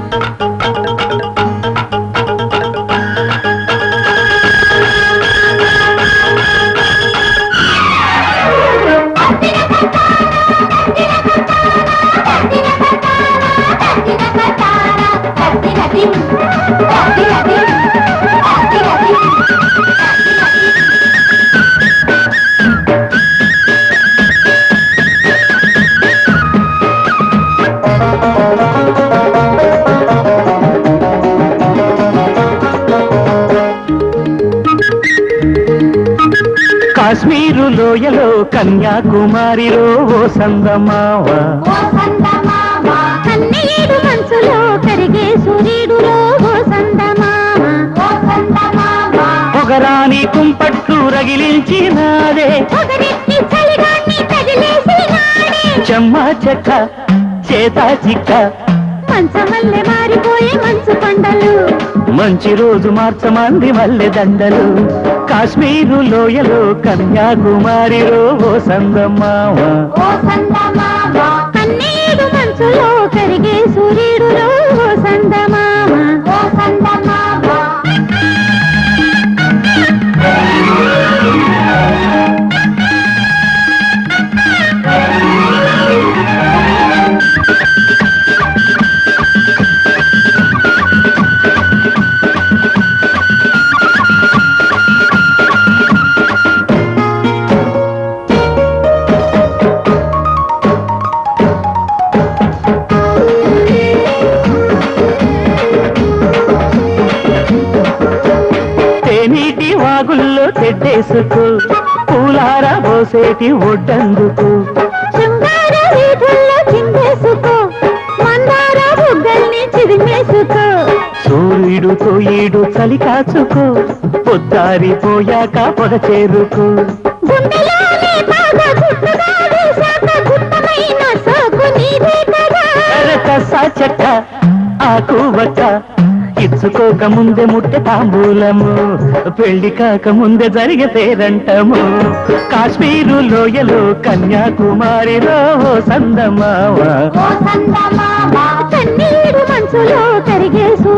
కాశ్మీరు లోయలో కన్యాకుమారిలో ఓ సందమావ కన్నీడు మనసులో కరిగే సూర్యుడులో ఓ సందమామ పొగరాని కుంపట్లు రగిలించినాదే పొగరెత్తి చలిగాన్ని తగిలేసి నాడే చెమ్మ చెక్క చేత చిక్క మంచమల్లె మారిపోయే మంచు కొండలు మంచి రోజు మార్చమంది మల్లె దండలు కాశ్మీరు లోయలో కన్యాకుమారిలో ఓ సందమావ కన్నీడు మనసులో కరిగే సూర్యుడులో ఓ సందమామ తేనీటి వాగుల్లో తెడ్డేసుకు పూలార పోసేటి ఒడ్డందుకు శృంగార వీధుల్లో చిందేసుకో మందార బుగ్గల్ని చిదిమేసుకో సూర్యుడు తోయిడు చలి కాచుకో పొద్దారిపోయాక పొద చేరుకు గుండెలోనే బాగా గుట్టుగా వేశాక గుట్టమైన సోకు నీదే కదా కసా చెక్క ఆకు వక్క ఇచ్చుకోక ముందే ముట్టె తాంబూలము పెళ్లి కాక ముందే జరిగే పేరంటము కాశ్మీరు లోయలో కన్యాకుమారిలో సందమావా కన్నీడు మనసులో కరిగే